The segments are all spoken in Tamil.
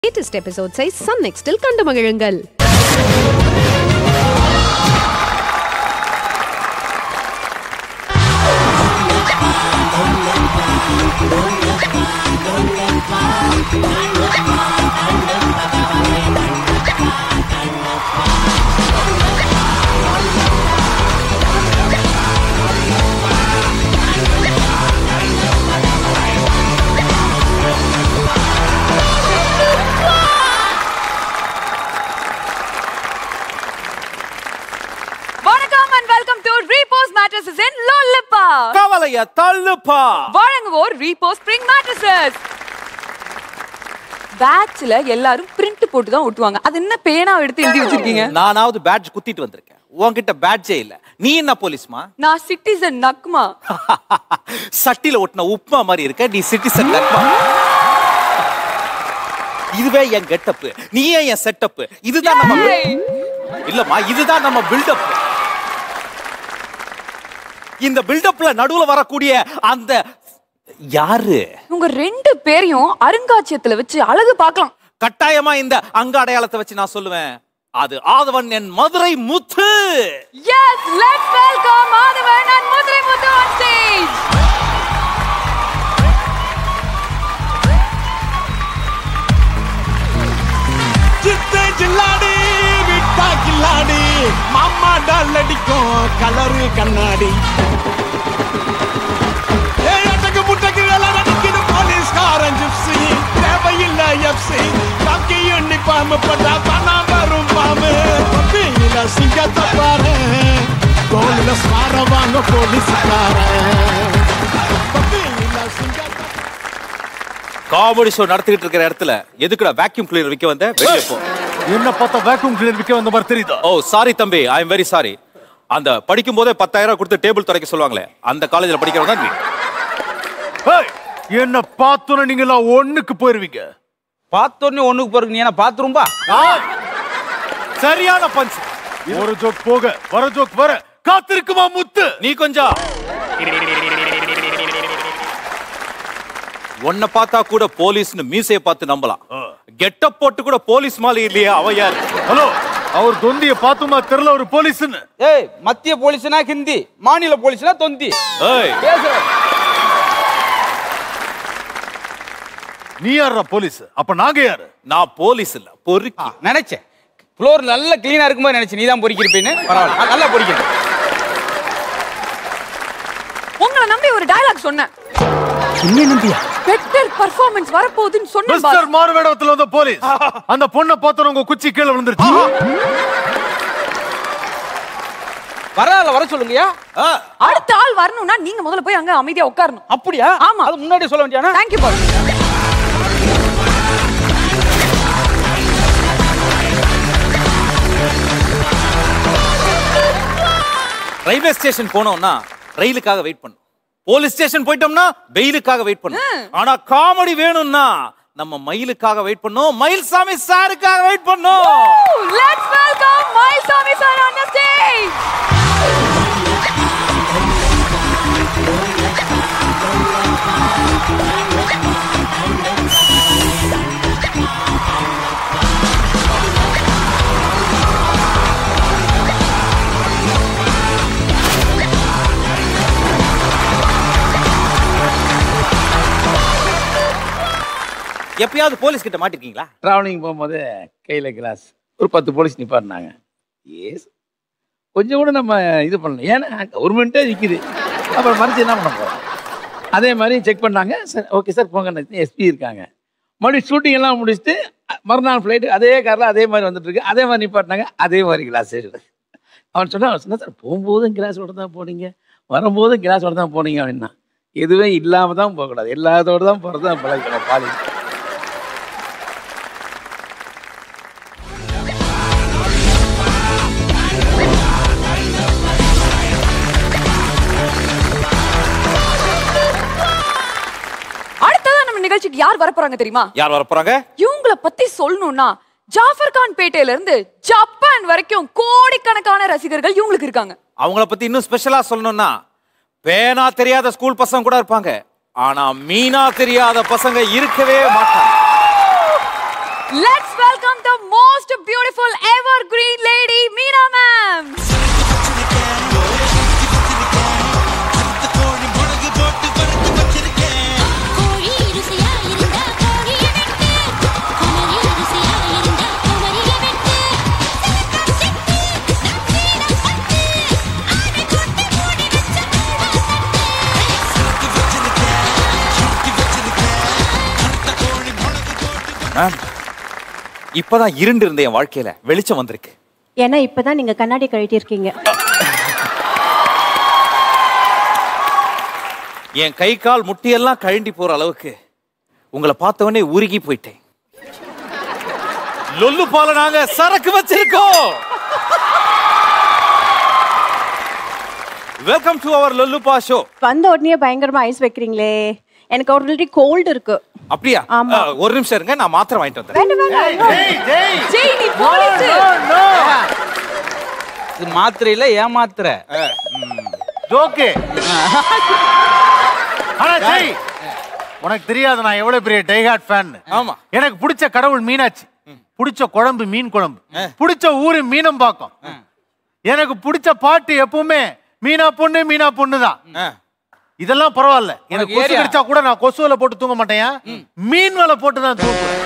லேட்டஸ்ட் எபிசோட்ஸை சன் நெக்ஸ்டில் கண்டு மகிழுங்கள் வணக்கம் and welcome to Repose mattresses in லோலிப்பா கவலைய தள்ளுப்பா வழங்குவோர் ரீபோஸ் ஸ்ப்ரிங் மேட்ரஸஸ் பேட்ச்ல எல்லாரும் பிரிண்ட் போட்டு தான் ஒட்டுவாங்க அது என்ன பேனா எடுத்து எழுதி வச்சிருக்கீங்க நானாவது பேட்ஜ் குத்திட்டு வந்திருக்கேன் உன்கிட்ட பேட்ஜே இல்ல நீ என்ன போலீஸ்மா நான் சிட்டிசன் நக்மா சட்டில ஒட்டின உப்மா மாதிரி இருக்க நீ சிட்டிசன் இதுவே என் கெட்டப் நீ ஏன் என் செட்டப் இதுதான் நம்ம ஏய். இல்லம்மா இதுதான் நம்ம பில்டப் இந்த பில்டப்ல நடுவுல வரக்கூடிய அந்த யாரு உங்க ரெண்டு பேரையும் அருங்காட்சியகத்துல வச்சு அழகு பார்க்கலாம் கட்டாயமா இந்த அங்க அடையாளத்தை வச்சு நான் சொல்லுவேன் அது ஆதவன் என் Madurai Muthu yes let's welcome Madhavan and Madurai Muthu on stage சித்து ஜில்லாடி விட்டா கில்லாடி மாமா டால் அடிக்கும் கலரு கண்ணாடி ஏய், அடக்கு முட்டக்கு வேலை நடக்குது போலீஸ்காரன் ஜிப்ஸி தேவையில்லை எப்சி காக்கி எண்ணி பாம்பு பட்டா பணம் வரும் பாம்பு பப்பியில சிங்கத்தை பாரு தோல்ல ஸ்வார வாங்க போலீஸ்காரன் பப்பியில சிங்கத்தை காமெடி ஷோ நடத்திட்டு இருக்கிற இடத்துல எதுக்குடா வேக்யூம் கிளீனர் விற்க வந்த வெளியே போ என்ன பார்த்தா வேக்யூம் கிளீனர் விற்க வந்த மாதிரி தெரியுதா ஓ சாரி தம்பி ஐ எம் வெரி சாரி அந்த படிக்கும் போதே பத்தாயிரம் கொடுத்து டேபிள் துடைக்க சொல்லுவாங்களே அந்த காலேஜ்ல படிக்கிறவங்க தான் நீ ஏய், என்ன பார்த்தோன்னு நீங்க எல்லாம் ஒண்ணுக்கு போயிருவீங்க பார்த்தோன்னே ஒண்ணுக்கு போறதுக்கு நீ என்ன பாத்ரூம்பா ஆய், சரியான பஞ்ச் ஒரு ஜோக் போக வர ஜோக் வர காத்திருக்குமா முத்து நீ கொஞ்சம் உன்னை பார்த்தா கூட போலீஸ்னு மீசைய பார்த்து நம்பலாம் கெட்டப் போட்டு கூட போலீஸ் மாதிரி இல்லையே அவ யார் ஹலோ அவர் தொந்திய பார்த்துமா தெரியல ஒரு போலீஸ்னு ஏய் மத்திய போலீஸ்னா ஹிந்தி மாநில போலீஸ்னா தொந்தி ஏய் பேசு நீ யாரா போலீஸ் அப்ப நாங்க யாரு நான் போலீஸ் இல்ல பொறுக்கி நினைச்சேன் ஃப்ளோர் நல்ல கிளீனா இருக்கும்போது நினைச்சேன் நீ தான் பொறிக்கிருப்பேன்னு பரவாயில்ல நான் நல்லா பொறிக்கிறேன் உங்களை நம்பி ஒரு டயலாக் சொன்னேன் என்ன நம்பியா பெட்டர் பர்ஃபார்மன்ஸ் வரப்போகுதுன்னு சொன்னேன் boss. மிஸ்டர் மாறுவேடத்துல வந்த போலீஸ் அந்த பொண்ணை பார்த்தோன்னு உங்க குச்சி கீழே விழுந்துருச்சு வராத வர சொல்லுங்கயா ஆ, அடுத்த ஆள் வரணும்னா நீங்க முதல்ல போய் அங்க அமைதியா உட்காரணும் அப்படியா ஆமா. அது முன்னாடியே சொல்ல வேண்டியானா தேங்க்யூ பாஸ் ரயில்வே ஸ்டேஷன் போனோம்னா ரயிலுக்காக வெயிட் பண்ணும் போலீஸ் ஸ்டேஷன் போயிட்டோம்னா வெயிலுக்காக வெயிட் பண்ணும் ஆனா காமெடி வேணும்னா நம்ம மயிலுக்காக வெயிட் பண்ணோம் மயில்சாமி சாருக்காக வெயிட் பண்ணோம் Let's welcome Mailsami sir on the stage. எப்பயாவது போலீஸ் கிட்ட மாட்டிருக்கீங்களா டிராவலிங் போகும்போது கையில் கிளாஸ் ஒரு பத்து போலீஸ் நிப்பாட்டினாங்க ஏஸ் கொஞ்சம் கூட நம்ம இது பண்ணல ஏன்னா கவர்மெண்ட்டே நிற்கிது அப்புறம் மறைச்சு என்ன பண்ண போகிறோம் அதே மாதிரி செக் பண்ணாங்க சார் ஓகே சார் போங்க எஸ்பி இருக்காங்க மறுபடியும் ஷூட்டிங் எல்லாம் முடிச்சுட்டு அ, மறுநாள் ஃப்ளைட்டு அதே காரில் அதே மாதிரி வந்துட்டு இருக்கு அதே மாதிரி நிப்பாட்டினாங்க அதே மாதிரி கிளாஸ் அவன் சொன்னா அவன் சொன்னா சார் போகும்போதும் கிளாஸோட தான் போனீங்க வரும்போதும் கிளாஸோட தான் போனீங்க அப்படின்னா எதுவே இல்லாமல் தான் போகக்கூடாது எல்லாத்தோட தான் போகிறது தான் பழகிக்கணும் பாலிசி அடுத்ததா நம்ம நிகழ்ச்சிக்கு யார் வர போறாங்க தெரியுமா யார் வர போறாங்க இவங்கள பத்தி சொல்லணும்னா ஜாஃபர் கான் பேட்டையில இருந்து ஜப்பான் வரைக்கும் கோடிக்கணக்கான ரசிகர்கள் இவங்களுக்கு இருக்காங்க அவங்கள பத்தி இன்னும் ஸ்பெஷலா சொல்லணும்னா பேனா தெரியாத ஸ்கூல் பசங்க கூட இருப்பாங்க ஆனா மீனா தெரியாத பசங்க இருக்கவே மாட்டாங்க Let's welcome the most beautiful evergreen lady, Meena ma'am. கோழி ருசியா இருந்தா கோழிய வெட்டு குமரி ருசியா இருந்தா குமரிய வெட்டு மேம் இப்பதான் இருண்டு இருந்த என் வாழ்க்கையில வெளிச்சம் வந்திருக்கு ஏன்னா இப்பதான் நீங்க கண்ணாடி கழட்டியிருக்கீங்க என் கை கால் முட்டியெல்லாம் கழண்டி போற அளவுக்கு உங்களை பார்த்த உடனே உருகி போயிட்டேன் லொல்லு பால நாங்க சரக்கு வச்சிருக்கோம் வெல்கம் டு அவர் லொல்லுபா ஷோ வந்த உடனே பயங்கரமா ஐஸ் வைக்கிறீங்களே எனக்கு ஆல்ரெடி கோல்டு இருக்கு அப்படியா ஆமா. அஹ், ஒரு நிமிஷம் இருங்க நான் மாத்திரை வாங்கிட்டு வந்துடுறேன் வேண்டாம் வேண்டாம் ஜெய் நீ போலீஸ் இது மாத்திரை இல்ல ஏமாத்திர ஜோக்கு ஆனா ஜெய் உனக்கு தெரியாது நான் எவ்வளவு பெரிய டைஹார்ட் ஃபேன் ஆமா. எனக்கு பிடிச்ச கடவுள் மீனாட்சி பிடிச்ச குழம்பு மீன் குழம்பு பிடிச்ச ஊரு மீனம்பாக்கம் எனக்கு பிடிச்ச பாட்டு எப்பவுமே மீனா பொண்ணு மீனா பொண்ணு தான் அஹ், இதெல்லாம் பரவாயில்ல எனக்கு உனக்கு கொசு ஏரியா? கடிச்சா கூட நான் கொசு வலை போட்டு தூங்க மாட்டேன் மீன் வலை போட்டு தான் தூங்குவேன்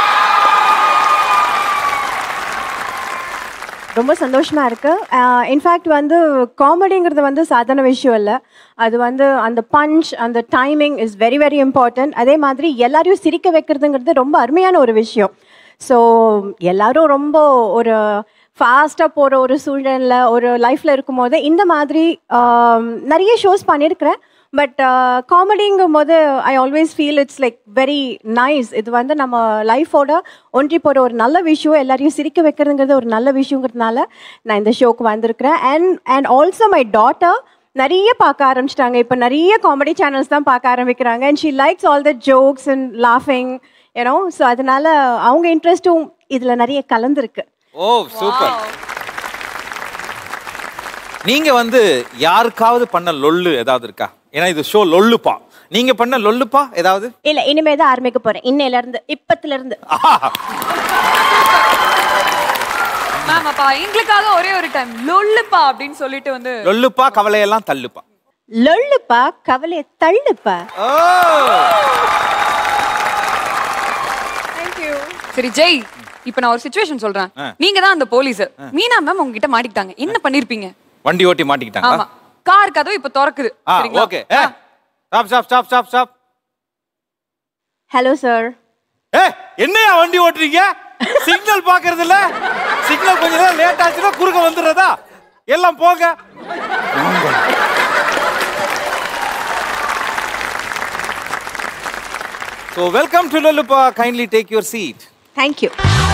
ரொம்ப சந்தோஷமா இருக்கு இன்ஃபேக்ட் வந்து காமெடிங்கிறது வந்து சாதாரண விஷயம் இல்லை அது வந்து அந்த பஞ்ச் அந்த timing is very very important அதே மாதிரி எல்லாரையும் சிரிக்க வைக்கிறதுங்கிறது ரொம்ப அருமையான ஒரு விஷயம் ஸோ எல்லாரும் ரொம்ப ஒரு ஃபாஸ்ட்டாக போகிற ஒரு சூழ்நிலை ஒரு லைஃப்பில் இருக்கும்போது இந்த மாதிரி ஆம், நிறைய ஷோஸ் பண்ணியிருக்கிறேன் பட் காமெடிங்கும் போது I always feel it's like very nice இது வந்து நம்ம லைஃபோட ஒன்றி போகிற ஒரு நல்ல விஷயம் எல்லாரையும் சிரிக்க வைக்கிறதுங்கிறது ஒரு நல்ல விஷயங்கிறதுனால நான் இந்த ஷோக்கு வந்திருக்கிறேன் and and also my daughter நிறைய பார்க்க ஆரம்பிச்சிட்டாங்க இப்போ நிறைய காமெடி சேனல்ஸ் தான் பார்க்க ஆரம்பிக்கிறாங்க and she likes all the jokes and லாஃபிங் யூனோ ஸோ அதனால அவங்க இன்ட்ரெஸ்ட்டும் இதில் நிறைய கலந்துருக்கு ஓ சூப்பர் நீங்க வந்து யாருக்காவது பண்ண லொல்லு ஏதாவது இருக்கா ஏன்னா இது ஷோ லொல்லுப்பா நீங்க பண்ண லொல்லுப்பா ஏதாவது இல்லை இனிமே தான் ஆரம்பிக்க போகிறேன் இன்னையிலேருந்து இப்பத்துலேருந்து மேம் அப்பா எங்களுக்காக ஒரே ஒரு டைம் லொல்லுப்பா அப்படின்னு சொல்லிட்டு வந்து லொல்லுப்பா கவலையெல்லாம் தள்ளுப்பா லொள்ளுப்பா கவலையை தள்ளுப்பா ஓ சரி ஜெய் இப்ப நான் ஒரு சுச்சுவேஷன் சொல்றேன் ஆ. நீங்க தான் அந்த போலீஸ் மீனா மேம் உங்ககிட்ட மாட்டிக்கிட்டாங்க என்ன பண்ணிருப்பீங்க வண்டி ஓட்டி மாட்டிக்கிட்டாங்க ஆமா கார் கதவு இப்ப திறக்குது ஆ சரிங்களா? ஓகே ஆ. Stop stop stop stop stop hello sir ஏ என்னையா வண்டி ஓட்டுறீங்க சிக்னல் பாக்குறது இல்ல சிக்னல் கொஞ்ச நேரம் லேட் ஆச்சுன்னா குறுக்க வந்துடுறதா எல்லாம் போங்க So welcome to Lulupa. Kindly take your seat. Thank you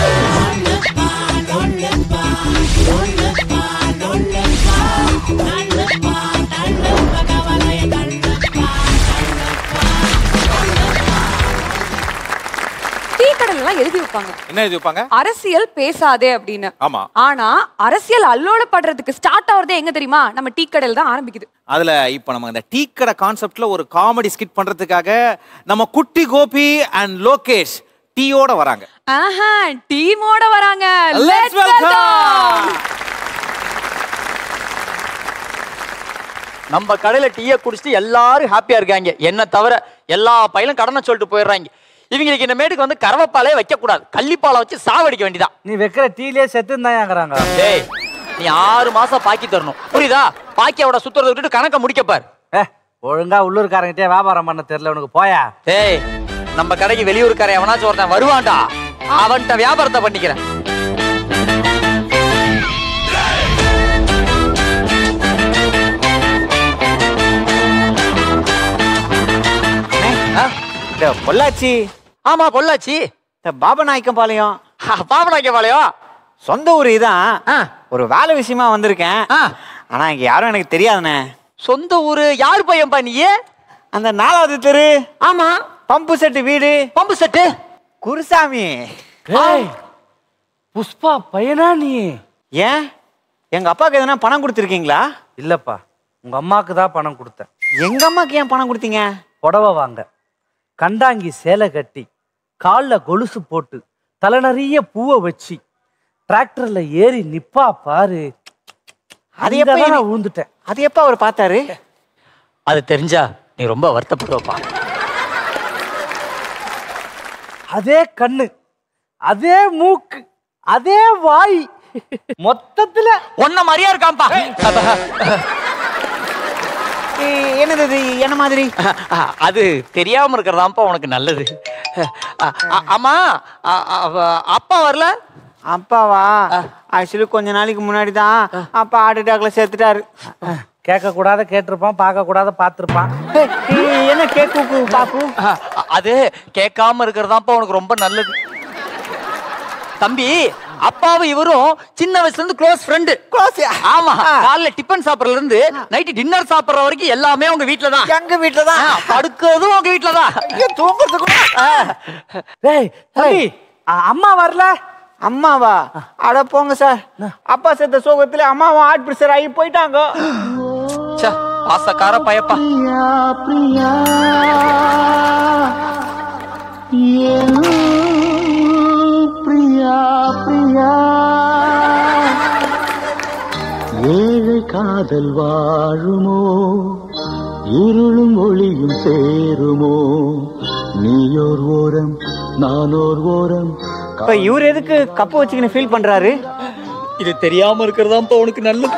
tea கடையில எல்லாம் எழுதி வைப்பாங்க என்ன இது வைப்பாங்க அரசியல் பேசாதே அப்படின்னு ஆமா. ஆனா அரசியல் அல்லோல படுறதுக்கு ஸ்டார்ட் ஆகுறதே எங்க தெரியுமா நம்ம டீ கடையில தான் ஆரம்பிக்குது அதுல இப்ப நம்ம இந்த டீ கடை கான்செப்ட்ல ஒரு காமெடி ஸ்கிட் பண்றதுக்காக நம்ம குட்டி கோபி அண்ட் லோகேஷ் டீயோட வராங்க ஆஹா டீமோட வராங்க Let's Let's welcome. welcome. நம்ம கடையில டீயை குடிச்சிட்டு எல்லாரும் ஹாப்பியா இருக்காங்க என்ன தவிர எல்லா பையலும் கடனை சொல்லிட்டு போயிடுறாங்க இவங்களுக்கு இந்த மேட்டுக்கு வந்து கறவைப்பாலே வைக்க கூடாது கள்ளிப்பாலை வச்சு சாவடிக்க வேண்டியதான் நீ வைக்கிற டீலே செத்துன்னு தான் ஏங்குறாங்க டேய் நீ ஆறு மாசம் பாக்கி தரணும் புரியுதா பாக்கியோட சுத்துறதை விட்டுட்டு கணக்க முடிக்க பாரு ஏ ஒழுங்கா உள்ளூர்காரங்கிட்டே வியாபாரம் பண்ண தெரியல உனக்கு போயா டேய் நம்ம கடைக்கு வெளியூர்காரன் எவனாச்சும் ஒருத்தன் வருவான்டா அவன்கிட்ட வியாபாரத்தை பண்ணிக்கிறேன் ஆ? இந்த பொள்ளாச்சி ஆமா பொள்ளாச்சி இந்த பாபநாயக்கம்பாளையம் பாபநாயக்கபாளையம் சொந்த ஊர் இதான் ஆ. ஒரு வேலை விஷயமா வந்திருக்கேன் ஆ. ஆனா இங்க யாரும் எனக்கு தெரியாதுண்ணே சொந்த ஊரு யார் பையன்பா நீ அந்த நாலாவது தெரு ஆமா பம்பு செட்டு வீடு பம்பு செட்டு குருசாமி ஏய் புஷ்பா பையனா நீ ஏன் எங்க அப்பாவுக்கு எதனா பணம் கொடுத்துருக்கீங்களா இல்லப்பா உங்க அம்மாக்கு தான் பணம் கொடுத்தேன் எங்க அம்மாக்கு ஏன் பணம் கொடுத்தீங்க புடவை வாங்க கண்டாங்கி சேலை கட்டி காலில் கொலுசு போட்டு தலை நிறைய பூவை வச்சு டிராக்டர்ல ஏறி நிப்பா பாரு அது எப்ப அங்கதான் இது- நான் விழுந்துட்டேன் அது எப்ப அவர் பார்த்தாரு அது தெரிஞ்சா நீ ரொம்ப வருத்தப்படுவப்பா அதே கண்ணு அதே மூக்கு அதே வாய் மொத்தத்துல ஒன்ன மாதிரியா இருக்காம்பா ஏய், என்னது இது என்ன மாதிரி அது தெரியாம இருக்கிறதாப்பா உனக்கு நல்லது அ- அ- ஆமா அ- அவ- அப்பா வரல அப்பாவா ஆக்சுவலி கொஞ்ச நாளைக்கு முன்னாடி தான் அப்பா ஹார்ட் அட்டாக்ல சேர்த்துட்டாரு கேட்க கூடாத கேட்டிருப்பான் பார்க்க கூடாத பார்த்திருப்பான் ஏய், என்ன கேக்கு பாப்பு அ- அது கேட்காம இருக்கிறதாப்பா உனக்கு ரொம்ப நல்லது தம்பி அப்பாவும் இவரும் சின்ன வயசுல இருந்து க்ளோஸ் ஃப்ரெண்டு க்ளோஸ் ஆமா காலைல டிபன் சாப்பிடறதுல இருந்து நைட்டு டின்னர் சாப்பிடுற வரைக்கும் எல்லாமே உங்க வீட்ல தான் எங்க வீட்டுல தான் படுக்கிறதும் உங்க வீட்ல தான் தூங்குறதுக்கு டேய் தம்பி அ- அம்மா வரல அம்மாவா அட போங்க சார் அப்பா செத்த சோகத்துல அம்மாவும் ஹார்ட் பிரஷர் ஆகி போயிட்டாங்க ச்சே, பாசக்கார பயப்பா பிரியா பிரியா ஏழை காதல் வாழுமோ இருளும் ஒளியும் சேருமோ நீயோர் ஓரம் நானோர் ஓரம் இப்ப இவர் எதுக்கு கப்பு வச்சுக்கின்னு ஃபீல் பண்றாரு இது தெரியாம இருக்கிறதாப்பா உனக்கு நல்லது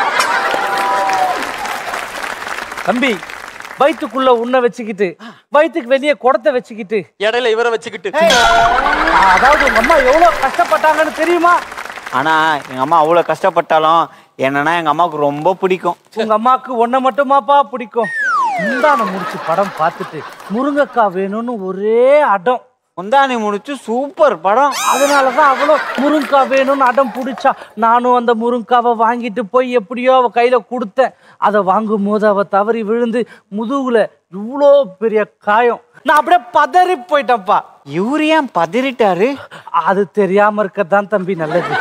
தம்பி வயிற்றுக்குள்ள உன்னை வச்சுக்கிட்டு வயிற்றுக்கு வெளியே குடத்தை வச்சுக்கிட்டு இடையில இவரை வச்சுக்கிட்டு அதாவது உங்க அம்மா எவ்வளவு கஷ்டப்பட்டாங்கன்னு தெரியுமா ஆனா எங்க அம்மா அவ்வளவு கஷ்டப்பட்டாலும் என்னன்னா எங்க அம்மாவுக்கு ரொம்ப பிடிக்கும் உங்க அம்மாக்கு ஒன்ன மட்டுமாப்பா பிடிக்கும் முந்தான முடிச்சு படம் பார்த்துட்டு முருங்கக்காய் வேணும்னு ஒரே அடம் முந்தானி முடிச்சு சூப்பர் படம் அதனாலதான் அவ்வளோ முருங்கக்காய் வேணும்னு அடம் பிடிச்சா நானும் அந்த முருங்காவை வாங்கிட்டு போய் எப்படியோ அவ கையில கொடுத்தேன் அதை வாங்கும் போது அவ தவறி விழுந்து முதுகுல இவ்வளோ பெரிய காயம் நான் அப்படியே பதறி போயிட்டேன்ப்பா இவரு ஏன் பதறிட்டாரு அது தெரியாம இருக்கதான் தம்பி நல்லது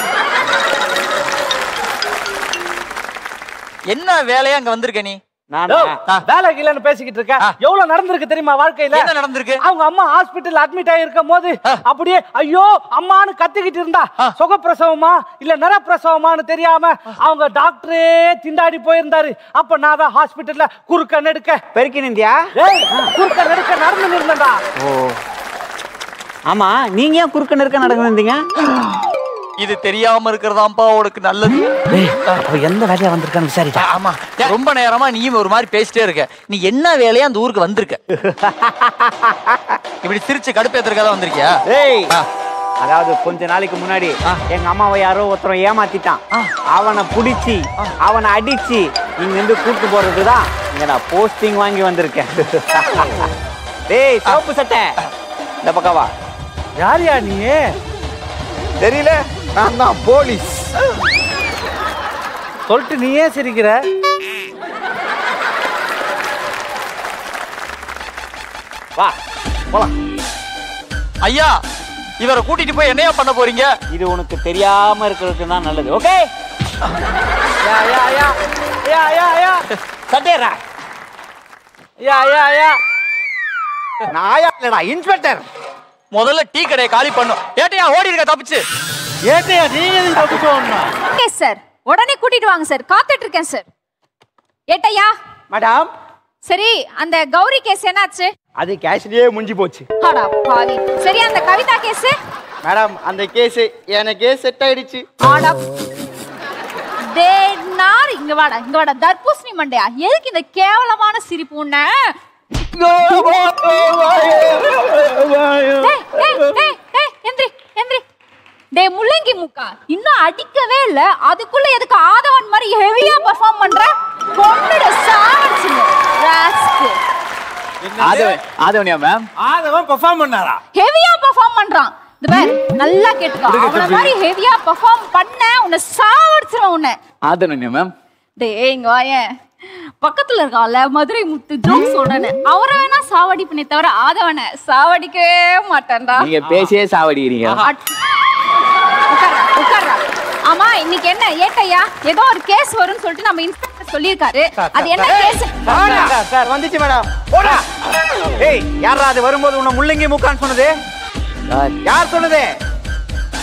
என்ன வேலையா அங்க வந்திருக்க நீ நான் யோ, வேலை இல்லைன்னு பேசிக்கிட்டு இருக்க எவ்வளவு நடந்திருக்கு தெரியுமா வாழ்க்கையில என்ன நடந்திருக்கு அவங்க அம்மா ஹாஸ்பிட்டல் அட்மிட் ஆகிருக்கும் போது அப்படியே ஐயோ அம்மான்னு கத்திக்கிட்டு இருந்தா சுகப்பிரசவமா இல்ல நரப்பிரசவமான்னு தெரியாம அவங்க டாக்டரே திண்டாடி போயிருந்தாரு அப்ப நான் தான் ஹாஸ்பிட்டல்ல குறுக்க நெடுக்க பெருக்கி நிந்தியா ஏய், குறுக்க நெடுக்க நடந்து நின்றா ஓ ஆமா நீங்க ஏன் குறுக்க நெருக்க நடந்து இருந்தீங்க இது தெரியாம இருக்கிறதாப்பா உனக்கு நல்லது அவ எந்த வேலையா வந்திருக்கான்னு விசாரிச்சா ஆமா ரொம்ப நேரமா நீயும் ஒரு மாதிரி பேசிட்டே இருக்க நீ என்ன வேலையா அந்த ஊருக்கு வந்திருக்க இப்படி சிரிச்சு கடுப்பேத்துறதுக்காக வந்திருக்கியா ஏய் அதாவது கொஞ்ச நாளைக்கு முன்னாடி எங்க அம்மாவை யாரோ ஒருத்தன் ஏமாத்திட்டான் அவனை புடிச்சு அவனை அடிச்சு இங்க இருந்து கூட்டு போறதுக்கு தான் இங்க நான் போஸ்டிங் வாங்கி வந்திருக்கேன் டேய் சிவப்பு சட்டை இந்த பக்கம் வா யாரியா நீ தெரியல நான் தான் போலீஸ் சொல்லிட்டு நீயே சிரிக்கிற வா போலாம் ஐயா இவரை கூட்டிட்டு போய் என்னையா பண்ண போறீங்க இது உனக்கு தெரியாம இருக்கிறதுக்கு தான் நல்லது ஓகே யா யா யா யா யா யா சட்டேரா யா யா யா நான் ஆயா இல்லடா இன்ஸ்பெக்டர் முதல்ல டீ கடையை காலி பண்ணும் ஏட்டையா ஓடி இருக்க தப்பிச்சு ஏட்டையா நீங்க எதுக்கு தப்பிச்சு ஓடணும் ஓகே சார் உடனே கூட்டிட்டு வாங்க சார் காத்துட்டு இருக்கேன் சார் ஏட்டையா மேடம் சரி அந்த கௌரி கேஸ் என்னாச்சு அது கேஷ்லயே முடிஞ்சு போச்சு அடா பாவி சரி அந்த கவிதா கேஸ் மேடம் அந்த கேஸ் எனக்கே செட் ஆயிடுச்சு ஆடா டே நார் இங்க வாடா இங்க வாடா தர்பூசணி மண்டையா எதுக்கு இந்த கேவலமான சிரிப்பு உன்ன டேய், டேய், டேய், டேய், எந்திரி எந்திரி டே முள்ளங்கி முக்கா இன்னும் அடிக்கவே இல்ல அதுக்குள்ள எதுக்கு ஆதவன் மாதிரி ஹெவியா பெர்ஃபார்ம் பண்ற கொன்னுட சாவடிச்சுங்க ராஸ்க்கு ஆதவன் ஆதவனியா மேம் ஆதவன் பெர்ஃபார்ம் பண்ணாரா ஹெவியா பெர்ஃபார்ம் பண்றான் இந்த பாரு நல்லா கேட்டுக்கோ அவன மாதிரி ஹெவியா பெர்ஃபார்ம் பண்ண உன்னை சாவடிச்சிருவேன் உன்னை ஆதவனியா மேம் டேய் இங்க வாயேன் பக்கத்துல இருக்கான்ல மதுரை முத்து ஜோக்ஸ் உடனே அவரை வேணா சாவடிப்பனே தவிர ஆதவனை சாவடிக்கவே மாட்டேன்டா நீங்க பேசியே சாவடிக்கிறீங்க அட்- உட்கார்றா, உட்கார்றா. ஆமா இன்னைக்கு என்ன ஏட்டையா ஏதோ ஒரு கேஸ் வரும்னு சொல்லிட்டு நம்ம இன்ஸ்பெக்டர் சொல்லியிருக்காரு அது என்ன கேஸ் சார் வந்துச்சு மேடம் போடா ஏய் யாரா அது வரும்போது உன்னை முள்ளங்கி முக்கான்னு சொன்னது யார் சொன்னது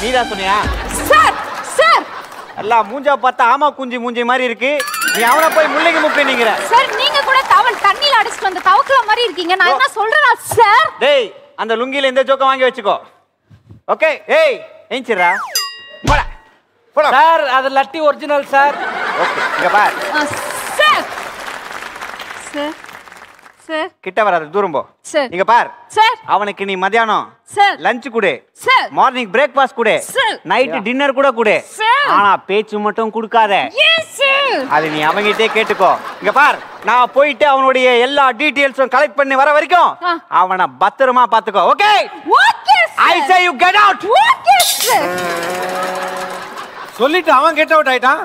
நீதான் சொன்னியா சார் சார் எல்லாம் மூஞ்சா பார்த்தா ஆமா குஞ்சு மூஞ்சி மாதிரி இருக்கு நீ அவனை போய் முள்ளைக்கு முக்கு நீங்கிற சார் நீங்க கூட தவள் தண்ணில அடிச்சிட்டு வந்த தவக்கல மாதிரி இருக்கீங்க நான் என்ன சொல்றேனா சார் டேய் அந்த லுங்கில இந்த ஜோக்க வாங்கி வச்சுக்கோ ஓகே ஏய் ஏஞ்சிரா போடா போடா சார் அது லட்டி ஒரிஜினல் சார் ஓகே இங்க பார் சார் சார் சார் கிட்ட வராத தூரம் போ சார் இங்க பார் சார் அவனுக்கு நீ மத்தியானம் சார் லஞ்ச் கொடு சார் மார்னிங் பிரேக்ஃபாஸ்ட் கொடு சார் நைட் டின்னர் கூட கொடு சார் ஆனா பேச்சு மட்டும் கொடுக்காத எஸ் சார் அது நீ அவங்கிட்டே கேட்டுக்கோ இங்க பார் நான் போயிட்டு அவனுடைய எல்லா டீடைல்ஸும் கலெக்ட் பண்ணி வர வரைக்கும் ஆ. அவனை பத்திரமா பாத்துக்கோ okay okay I say you get out okay sir சொல்லிட்டு அவன் கெட் அவுட் ஆயிட்டான்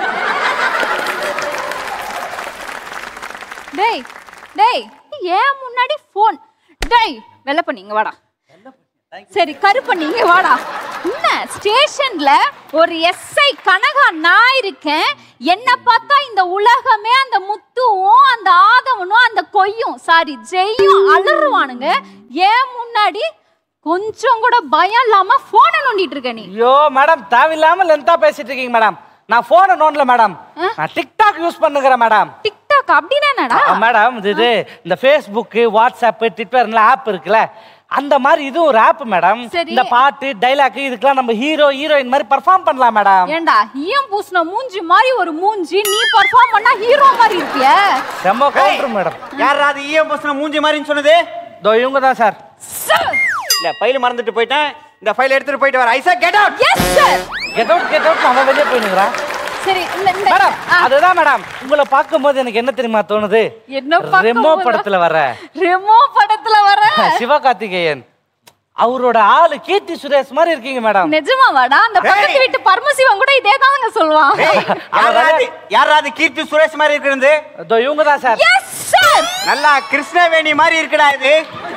டேய் டேய் ஏன் முன்னாடி ஃபோன் டேய் வெள்ள பண்ணீங்க வாடா சரி கருப்பு நீங்க வாடா என்ன ஸ்டேஷன்ல ஒரு எஸ்ஐ கனகா நான் இருக்கேன் என்ன பார்த்தா இந்த உலகமே அந்த முத்துவும் அந்த ஆதவனும் அந்த கொய்யும் சாரி ஜெய்யும் அலறுவானுங்க ஏன் முன்னாடி கொஞ்சம் கூட பயம் இல்லாம போனை நோண்டிட்டு இருக்க நீ ஐயோ மேடம் தேவையில்லாம லென்த்தா பேசிட்டு இருக்கீங்க மேடம் நான் போனை நோண்டல மேடம் நான் டிக்டாக் யூஸ் பண்ணுகிறேன் மேடம் டிக்டாக் அப்படின்னா என்னடா மேடம் இது இது இந்த ஃபேஸ்புக் வாட்ஸ்அப் ட்விட்டர்ல ஆப் இருக்குல்ல அந்த மாதிரி இதுவும் ஒரு ஆப் மேடம் சரி. இந்த பாட்டு டைலாக் இதுக்கெல்லாம் நம்ம ஹீரோ ஹீரோயின் மாதிரி பர்ஃபார்ம் பண்ணலாம் மேடம் ஏண்டா ஈயம் பூசின மூஞ்சி மாதிரி ஒரு மூஞ்சி நீ பர்ஃபார்ம் பண்ணா ஹீரோ மாதிரி இருப்பிய செம்ம கவுண்டர் மேடம் யாரா அது ஈயம் பசங்க மூஞ்சி மாதிரின்னு சொன்னது இதோ இவங்க தான் சார் இல்ல ஃபைல் மறந்துட்டு போயிட்டேன் இந்த ஃபைல் எடுத்துட்டு போயிட்டு வர I say get out yes sir get out get out அவன் வெளியே போயினுங்கிறான் சரி இந்த இந்த மேடம் ஆ, அதுதான் மேடம் உங்களை பார்க்கும்போது எனக்கு என்ன தெரியுமா தோணுது என்ன பார்க்கும் ரெமோ போதா? படத்துல வர ரெமோ படத்துல வர சிவகார்த்திகேயன் அவரோட ஆளு கீர்த்தி சுரேஷ் மாதிரி இருக்கீங்க மேடம் நிஜமா வாடா அந்த பக்கத்து வீட்டு பரமசிவன் கூட இதே தாங்க சொல்லுவான் யாராவது யாராவது கீர்த்தி சுரேஷ் மாதிரி இருக்கிறது இதோ இவங்க தான் சார் எஸ் சார் நல்லா கிருஷ்ணவேணி மாதிரி இருக்குடா இது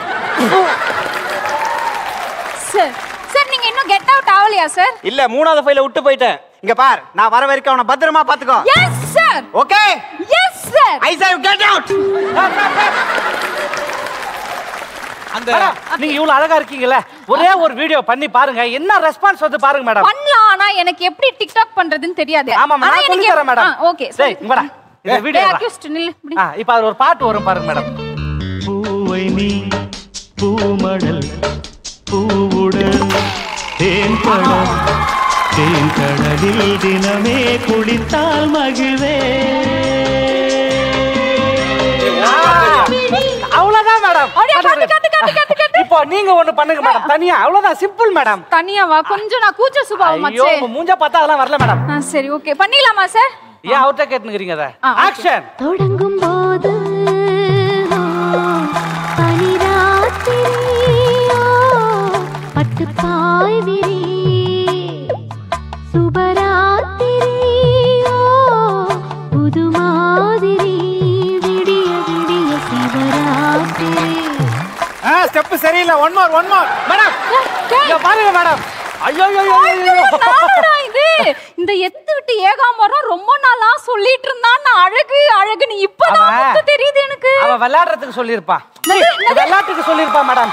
சார் சார் நீங்க இன்னும் கெட் அவுட் ஆகலையா சார் இல்ல மூணாவது ஃபைல விட்டு போயிட்டேன் இங்க பார் நான் வர வரைக்கும் அவனை பத்திரமா பாத்துக்கோ yes sir okay yes sir I say get out அந்த மேடம், நீங்க இவ்வளவு அழகா இருக்கீங்கல்ல ஒரே ஒரு வீடியோ பண்ணி பாருங்க என்ன ரெஸ்பான்ஸ் வந்து பாருங்க மேடம் பண்ணலாம் ஆனா எனக்கு எப்படி டிக்டாக் பண்றதுன்னு தெரியாது ஆமா ஆனா நான் சொல்லி எனக்கு தரேன் மேடம் ஓகே டேய் இங்க வாடா இந்த வீடியோ அக்யூஸ்ட் நில்லு இப்படி. ஆ இப்போ அது ஒரு பாட்டு வரும் பாருங்க மேடம் பூவை நீ பூமடல் பூவுடல் தேன் கடல் தேன் கடலில் தினமே குளித்தால் மகிழ்வே அவ்வளவுதான் மேடம் அப்படியே காட்டு, காட்டு, காட்டு, காட்டு, காட்டு. இப்போ நீங்க ஒண்ணு பண்ணுங்க மேடம் தனியா அவ்வளவுதான் சிம்பிள் மேடம் தனியா வா கொஞ்சம் நான் கூச்ச சுபாவம் ஐயோ மச்சே உங்க மூஞ்ச பார்த்தா அதெல்லாம் வரல மேடம் ஆ, சரி ஓகே பண்ணிடலாமா சார் ஏன் அவர்கிட்ட கேட்டுக்கிறீங்க அதை ஆ, okay. ஆக்ஷன் தொடங்கும் போது பனிராத்திரியோ பட்டு பாய்விரி சுபராத்திரியோ புது மாதிரி விடிய விடிய சிவராத்திரி ஸ்டெப் சரியில்லை one more one more madam இங்க பாருங்க மேடம் ஐயோ ஐயோ ஐயோ நானடா இது இந்த எத்து விட்டு ஏகாமரம் ரொம்ப நாளா சொல்லிட்டு இருந்தான் நான் அழகு அழகுன்னு இப்பதான் அவன் மட்டும் தெரியுது எனக்கு அவன் விளையாடுறதுக்கு சொல்லியிருப்பான் என்னது? என்னது? விளையாட்டுக்கு சொல்லியிருப்பான் மேடம்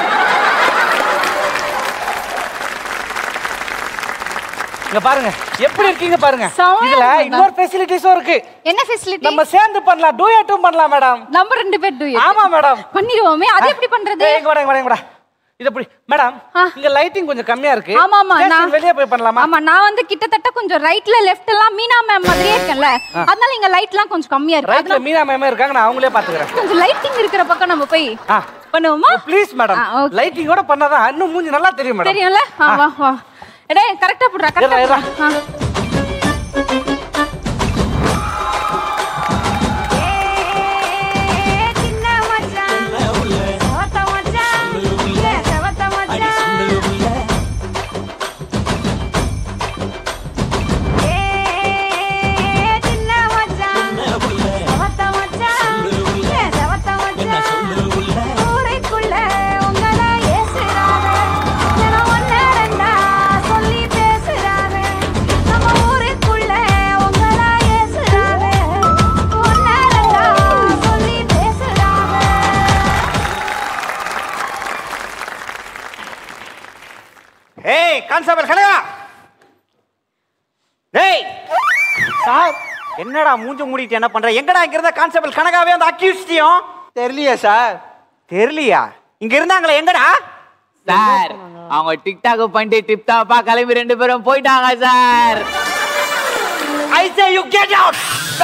இங்க பாருங்க எப்படி இருக்கீங்க பாருங்க செமையா இதுல இருக்குங்க. இன்னொரு ஃபெசிலிட்டிஸும் இருக்கு என்ன ஃபெசிலிட்டி நம்ம சேர்ந்து பண்ணலாம் டூயட்டும் பண்ணலாம் மேடம் நம்ம ரெண்டு பேர் do it. ஆமா மேடம் பண்ணிடுவோமே அது எப்படி பண்றது ஏய், இங்க வாடா இங்க வாடா இங்க வாடா இது எப்படி மேடம் ஆ. இங்க லைட்டிங் கொஞ்சம் கம்மியா இருக்கு ஆமா ஆமா Station நான் வெளியே போய் பண்ணலாமா ஆமா நான் வந்து கிட்டத்தட்ட கொஞ்சம் ரைட்ல லெஃப்ட் எல்லாம் மீனா மேம் மாதிரியே இருக்கேன்ல அதனால இங்க லைட்லாம் கொஞ்சம் கம்மியா இருக்கு ரைட்ல அதனால மீனா மேமே இருக்காங்க நான் அவங்களே பாத்துக்கிறேன் கொஞ்சம் லைட்டிங் இருக்கிற பக்கம் நம்ம போய் ஆ பண்ணுவோமா ப்ளீஸ் மேடம் ஆ, okay. லைட்டிங்கோட பண்ணாதான் இன்னும் மூஞ்சி நல்லா தெரியும் மேடம் தெரியும்ல ஆ, வா வா எடே கரெக்டா போடுறா கரெக்டா இருடா, போடுறா. ஆ. சொல்லி பேசுறாங்க நம்ம ஊருக்குள்ள கான்ஸ்டபிள் கனகா டேய் சார் என்னடா மூஞ்ச மூடிட்டு என்ன பண்ற எங்கடா இங்க இருந்த கான்ஸ்டபிள் கனகாவே அந்த அக்யூஸ்டியும் தெரியலையா சார் தெரியலையா இங்க இருந்தாங்களே எங்கடா சார் அவங்க டிக்டாக் பண்ணிட்டு டிப் டாப்பா கிளம்பி ரெண்டு பேரும் போயிட்டாங்க sir I say you get out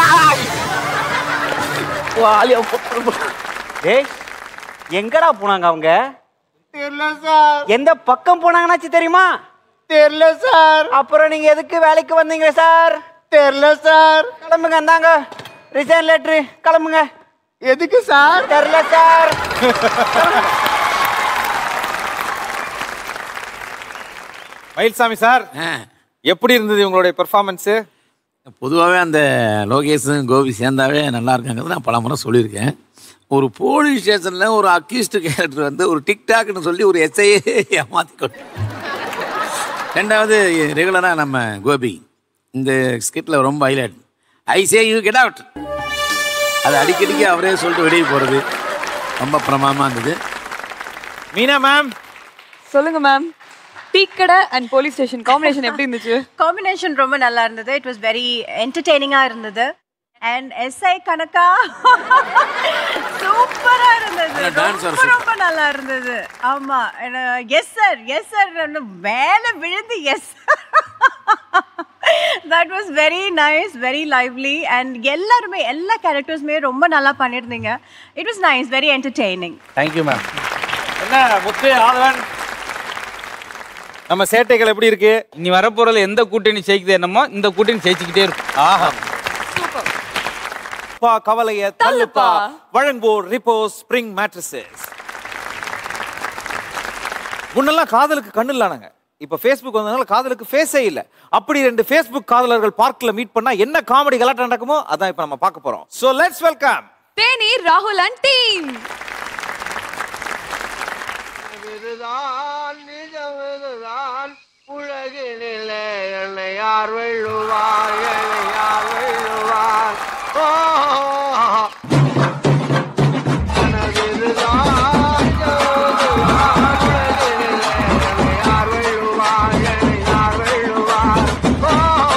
டேய் எங்கடா போனாங்க அவங்க தெரியல சார் எந்த பக்கம் போனாங்கன்னாச்சு தெரியுமா தெரியல சார் அப்புறம் நீங்க எதுக்கு வேலைக்கு வந்தீங்க சார் தெரியல சார் கிளம்புங்க இந்தாங்க ரிசைன் லெட்ரு கிளம்புங்க எதுக்கு சார் தெரியல சார் மயில்சாமி சார் எப்படி இருந்தது உங்களுடைய பெர்ஃபார்மன்ஸ் பொதுவாகவே அந்த லோகேஷும் கோபி சேர்ந்தாவே நல்லா இருக்காங்கிறது நான் பல முறை சொல்லியிருக்கேன் ஒரு போலீஸ் ஸ்டேஷனில் ஒரு அக்யூஸ்டு கேரக்டர் வந்து ஒரு டிக்டாக்னு சொல்லி ஒரு எஸ்ஐயே ஏமாத்தி கொண்டு ரெண்டாவது ரெகுலராக நம்ம கோபி இந்த ஸ்கிட்டில் ரொம்ப highlight I say you get out அது அடிக்கடிக்கு அவரே சொல்லிட்டு வெளியே போகிறது ரொம்ப பிரமாதமாக இருந்தது மீனா மேம் சொல்லுங்க மேம் டீ கடை அண்ட் போலீஸ் ஸ்டேஷன் காம்பினேஷன் எப்படி இருந்துச்சு காம்பினேஷன் ரொம்ப நல்லா இருந்தது இட் வாஸ் வெரி என்டர்டெய்னிங்காக இருந்தது அண்ட் எஸ்ஐ கணக்கா சூப்பரா இருந்தது நல்ல dancer ரொம்ப ரொம்ப நல்லா இருந்தது ஆமா எஸ் சார் எஸ் சார் மேல விழுந்து yes that was very nice very lively and எல்லாருமே எல்லா கேரக்டர்ஸுமே ரொம்ப நல்லா பண்ணியிருந்தீங்க it was nice very entertaining thank you ma'am என்ன முத்து ஆதவன் நம்ம சேட்டைகள் எப்படி இருக்கு இனி வரப்போறதுல எந்த கூட்டணி ஜெயிக்குது என்னமோ இந்த கூட்டணி ஜெயிச்சுக்கிட்டே இருக்கும் ஆஹா பா கவலைய தள்ளுப்பா வழங்குவோர் ரிப்போ ஸ்ப்ரிங் மேட்ரஸஸ் முன்னெல்லாம் காதலுக்கு கண்ணு இல்லானாங்க இப்ப ஃபேஸ்புக் வந்ததுனால காதலுக்கு ஃபேஸே இல்ல அப்படி ரெண்டு ஃபேஸ்புக் காதலர்கள் பார்க்ல மீட் பண்ணா என்ன காமெடி கலாட்டம் நடக்குமோ அதான் இப்ப நம்ம பார்க்க போறோம் சோ லெட்ஸ் வெல்கம் தேனீர் ராகுல் அண்ட் டீம் இதுதான் நிஜம் இதுதான் உலகினிலே என்னை யார் வெல்லுவார் என்னை யார் வெல்லுவார் ஓ எனது இதுதான் நிஜம் இதுதான் உலகினிலே என்னை யார் வெல்லுவார் என்னை யார் வெல்லுவார் ஓ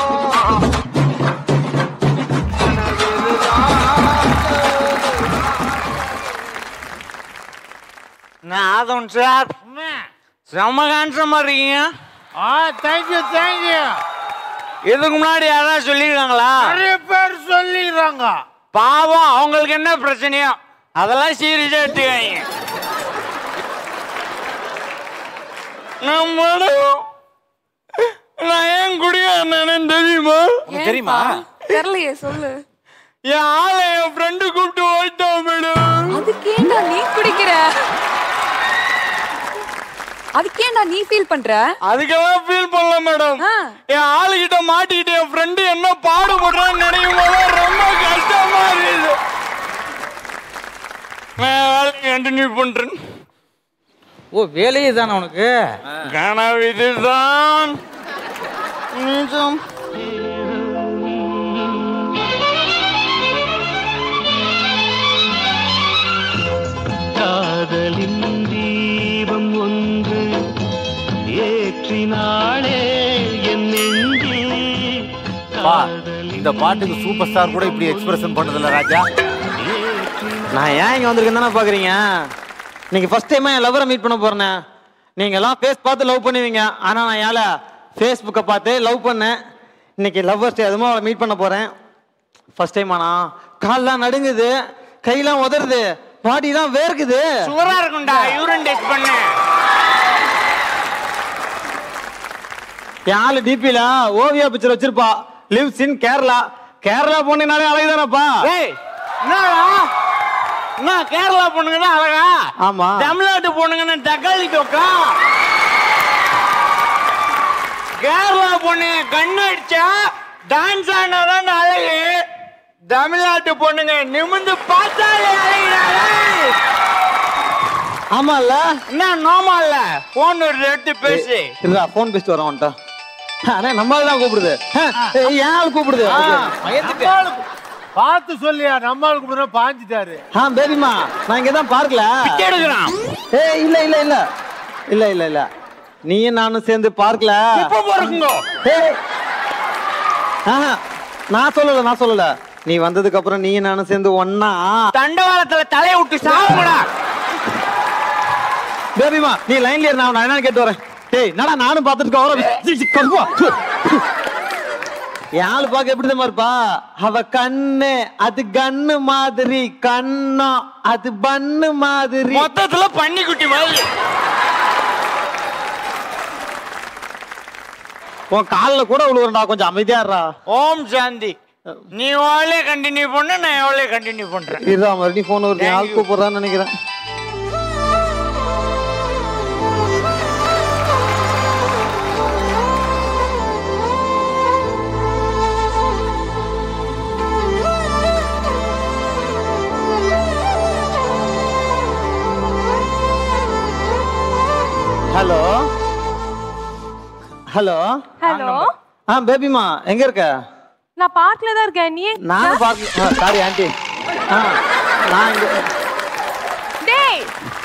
எனது இதுதான் நான் ஆதவன் சார் செம்ம கான்சமா இருக்கீங்க ஆ தேங்க்யூ தேங்க்யூ இதுக்கு முன்னாடி யாராவது சொல்லியிருக்காங்களா நிறைய பேர் சொல்லிடுறாங்க பாவம் அவங்களுக்கு என்ன பிரச்சனையோ அதெல்லாம் சீரியஸா எடுத்துக்காங்க நம்ம நான் ஏன் குடியானேன்னு தெரியுமா உனக்கு தெரியுமா தெரியலையே சொல்லு என் ஆளை என் ஃப்ரெண்டு கூப்பிட்டு ஓட்டான் மேடம் அதுக்கேண்டா நீ குடிக்கிற அதுக்கேண்டா நீ ஃபீல் பண்ற அதுக்கெல்லாம் ஃபீல் பண்ணல மேடம் ஆ. என் ஆளுகிட்ட மாட்டிக்கிட்டு என் ஃப்ரெண்டு என்ன பாடுபடுறான்னு நினைக்கும் போது ரொம்ப கஷ்டமா இருக்குது நான் வேலையை கண்டினியூ பண்றேன் ஓ வேலையே தானே உனக்கு கனவு இதுதான் நிஜம் காதலின் தீபம் ஒன்று ஏற்றினாளே என் நெஞ்சில் பா இந்த பாட்டுக்கு சூப்பர் ஸ்டார் கூட இப்படி எக்ஸ்பிரஷன் பண்ணதில்ல ராஜா நான் ஏன் இங்க வந்திருக்கேன் தானே பாக்குறீங்க நீங்க ஃபர்ஸ்ட் டைமா என் லவரை மீட் பண்ண போறேன் நீங்க எல்லாம் ஃபேஸ் பார்த்து லவ் பண்ணுவீங்க ஆனா நான் ஏல ஃபேஸ்புக்கை பார்த்து லவ் பண்ணேன் இன்னைக்கு லவ்வர்ஸ் எதுமோ அவளை மீட் பண்ண போறேன் ஃபர்ஸ்ட் டைம் ஆனா கால்லாம் நடுங்குது கையெல்லாம் உதறுது பாடிலாம் வேர்க்குது சுவரா இருக்கும்டா யூரின் டெஸ்ட் பண்ணு என் ஆளு டிபில ஓவியா பிக்சர் வச்சிருப்பா லிவ்ஸ் இன் கேரளா கேரளா பொண்ணுனாலே அழகுதானப்பா ஏய் என்னடா என்ன கேரளா பொண்ணுங்க தான் அழகா ஆமா தமிழ்நாட்டு பொண்ணுங்கன்னா தக்காளி தொக்கா கேரளா பொண்ணு கண்ணு அடிச்சா டான்ஸ் ஆனாதான் அழகு தமிழ்நாட்டு பொண்ணுங்க நிமிந்து பார்த்தாலே அழகிறாங்க ஆமால என்ன நோமா இல்ல போன் எடுத்து பேசு இல்ல போன் பேசிட்டு வரேன் வந்துட்டா அண்ணா நம்ம தான் கூப்பிடுது ஆ, ஏய், என் ஆள் கூப்பிடுது பார்த்து சொல்லியா நம்ம ஆளுக்கு முன்னாடி பாஞ்சிட்டாரு ஆ பேபிமா நான் இங்க தான் பார்க்கல எடுக்கிறான் ஏய் இல்ல இல்ல இல்ல இல்ல இல்ல இல்ல நீயும் நானும் சேர்ந்து பார்க்கல இப்ப போறீங்க நான் சொல்லல நான் சொல்லல நீ வந்ததுக்கு அப்புறம் நீயும் நானும் சேர்ந்து ஒன்னா தண்டவாளத்துல தலையை விட்டு சாவுங்கடா பேபிமா நீ லைன்ல இரு நான் என்னன்னு கேட்டு வரேன் டேய் என்னடா நானும் பார்த்துட்டு வர என் ஆளு பார்க்க எப்படி தெரியுமா இருப்பா அவ கண்ணு அது கண்ணு மாதிரி கண்ணம் அது பண்ணு மாதிரி மொத்தத்துல பன்னிக்குட்டி மாதிரி உன் கால்ல கூட விழுவுறா கொஞ்சம் அமைதியா இருடா ஓம் சாந்தி நீ எவ்வளோ கண்டினியூ பண்ணு நான் எவ்வளோ கண்டினியூ பண்றேன் இருடா மறுபடியும் போன் வருது ஆள் கூப்பிடுறான்னு நினைக்கிறேன் ஹலோ ஹலோ ஹலோ ஆ பேபிமா எங்க இருக்க நான் பார்க்ல தான் இருக்கேன் நீ எங்க- நானும் பார்க்க சாரி ஆண்டி ஆ நான் இங்க டேய்